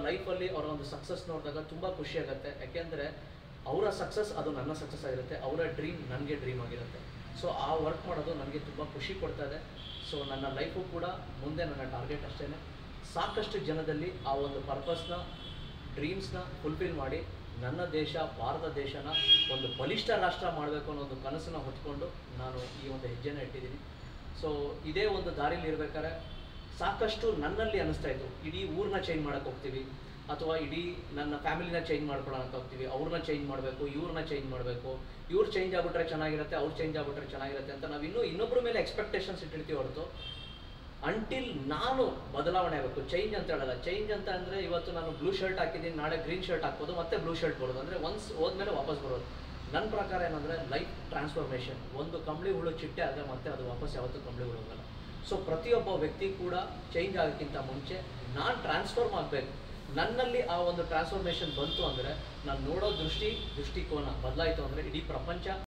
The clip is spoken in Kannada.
ಲೈಫಲ್ಲಿ ಅವರ ಒಂದು ಸಕ್ಸಸ್ ನೋಡಿದಾಗ ತುಂಬ ಖುಷಿ ಆಗುತ್ತೆ ಯಾಕೆಂದರೆ ಅವರ ಸಕ್ಸಸ್ ಅದು ನನ್ನ ಸಕ್ಸಸ್ ಆಗಿರುತ್ತೆ ಅವರ ಡ್ರೀಮ್ ನನಗೆ ಡ್ರೀಮ್ ಆಗಿರುತ್ತೆ ಸೊ ಆ ವರ್ಕ್ ಮಾಡೋದು ನನಗೆ ತುಂಬ ಖುಷಿ ಕೊಡ್ತಾ ಇದೆ ಸೊ ನನ್ನ ಲೈಫು ಕೂಡ ಮುಂದೆ ನನ್ನ ಟಾರ್ಗೆಟ್ ಅಷ್ಟೇ ಸಾಕಷ್ಟು ಜನದಲ್ಲಿ ಆ ಒಂದು ಪರ್ಪಸ್ನ ಡ್ರೀಮ್ಸ್ನ ಫುಲ್ಫಿಲ್ ಮಾಡಿ ನನ್ನ ದೇಶ ಭಾರತ ದೇಶನ ಒಂದು ಬಲಿಷ್ಠ ರಾಷ್ಟ್ರ ಮಾಡಬೇಕು ಅನ್ನೋ ಒಂದು ಕನಸನ್ನ ಹೊತ್ಕೊಂಡು ನಾನು ಈ ಒಂದು ಹೆಜ್ಜೆನ ಇಟ್ಟಿದ್ದೀನಿ ಸೊ ಇದೇ ಒಂದು ದಾರಿಲಿ ಇರ್ಬೇಕಾದ್ರೆ ಸಾಕಷ್ಟು ನನ್ನಲ್ಲಿ ಅನಿಸ್ತಾ ಇತ್ತು ಇಡೀ ಊರನ್ನ ಚೇಂಜ್ ಮಾಡಕ್ಕೆ ಹೋಗ್ತೀವಿ ಅಥವಾ ಇಡೀ ನನ್ನ ಫ್ಯಾಮಿಲಿನ ಚೇಂಜ್ ಮಾಡ್ಕೊಳ್ಳೋಕೆ ಹೋಗ್ತೀವಿ ಅವ್ರನ್ನ ಚೇಂಜ್ ಮಾಡಬೇಕು ಇವ್ರನ್ನ ಚೇಂಜ್ ಮಾಡಬೇಕು ಇವ್ರು ಚೇಂಜ್ ಆಗ್ಬಿಟ್ರೆ ಚೆನ್ನಾಗಿರುತ್ತೆ ಅವ್ರು ಚೇಂಜ್ ಆಗ್ಬಿಟ್ರೆ ಚೆನ್ನಾಗಿರುತ್ತೆ ಅಂತ ನಾವು ಇನ್ನೂ ಇನ್ನೊಬ್ಬರ ಮೇಲೆ ಎಕ್ಸ್ಪೆಕ್ಟೇಷನ್ಸ್ ಇಟ್ಟಿರ್ತೀವಿ ಹೊರತು ಅಂಟಿಲ್ ನಾನು ಬದಲಾವಣೆ ಆಗಬೇಕು ಚೇಂಜ್ ಅಂತ ಹೇಳಲ್ಲ ಚೇಂಜ್ ಅಂತ ಅಂದರೆ ಇವತ್ತು ನಾನು ಬ್ಲೂ ಶರ್ಟ್ ಹಾಕಿದ್ದೀನಿ ನಾಳೆ ಗ್ರೀನ್ ಶರ್ಟ್ ಹಾಕ್ಬೋದು ಮತ್ತೆ ಬ್ಲೂ ಶರ್ಟ್ ಬರೋದು ಅಂದರೆ ಒನ್ಸ್ ಹೋದ್ಮೇಲೆ ವಾಪಸ್ ಬರೋದು ನನ್ನ ಪ್ರಕಾರ ಏನಂದರೆ ಲೈಫ್ ಟ್ರಾನ್ಸ್ಫಾರ್ಮೇಷನ್ ಒಂದು ಕಂಬಳಿ ಹುಳು ಚಿಟ್ಟೆ ಆದರೆ ಮತ್ತೆ ಅದು ವಾಪಸ್ ಯಾವತ್ತೂ ಕಂಬಳಿ ಹುಳು ಹೋಗಲ್ಲ ಸೊ ಪ್ರತಿಯೊಬ್ಬ ವ್ಯಕ್ತಿ ಕೂಡ ಚೇಂಜ್ ಆಗೋಕ್ಕಿಂತ ಮುಂಚೆ ನಾನು ಟ್ರಾನ್ಸ್ಫಾರ್ಮ್ ಆಗಬೇಕು ನನ್ನಲ್ಲಿ ಆ ಒಂದು ಟ್ರಾನ್ಸ್ಫಾರ್ಮೇಷನ್ ಬಂತು ಅಂದರೆ ನಾನು ನೋಡೋ ದೃಷ್ಟಿ ದೃಷ್ಟಿಕೋನ ಬದಲಾಯಿತು ಅಂದರೆ ಇಡೀ ಪ್ರಪಂಚ